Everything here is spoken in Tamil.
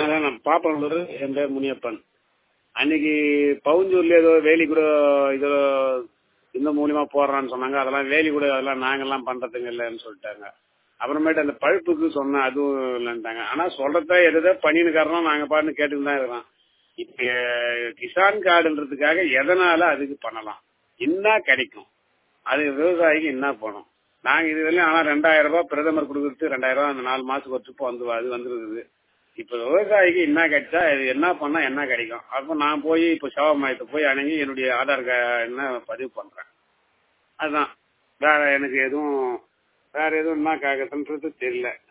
அதான் நான் பாப்பனூர் என் பேர் முனியப்பன் அன்னைக்கு பவுஞ்சூர்ல ஏதோ வேலி கூட இதோ இந்த மூலியமா போடுறான்னு சொன்னாங்க அதெல்லாம் வேலி கூட அதெல்லாம் நாங்கெல்லாம் பண்றதுங்க இல்லைன்னு சொல்லிட்டாங்க அப்புறமேட்டு அந்த பழுப்புக்கு சொன்ன அதுவும் இல்லைன்ட்டாங்க ஆனா சொல்றத எதோ பண்ணின்னு காரணம் நாங்க பாட்டு கேட்டுட்டு தான் இருக்கிறோம் இப்ப கிசான் கார்டுன்றதுக்காக எதனால அதுக்கு பண்ணலாம் என்ன கிடைக்கும் அது விவசாயிக்கு என்ன போனோம் நாங்க இது வரையும் ஆனா ரெண்டாயிரம் ரூபாய் பிரதமர் கொடுக்கறது ரெண்டாயிரம் ரூபாய் அந்த நாலு மாசத்துக்கு ஒரு ட்ரிப் வந்து அது வந்துருக்குது இப்ப விவசாயிக்கு என்ன கிடைச்சா இது என்ன பண்ணா என்ன கிடைக்கும் அப்ப நான் போய் இப்ப சேவமாயத்தை போய் அணுகி என்னுடைய ஆதார் என்ன பதிவு பண்றேன் அதுதான் வேற எனக்கு எதுவும் வேற எதுவும் என்ன காகத்துன்றது தெரியல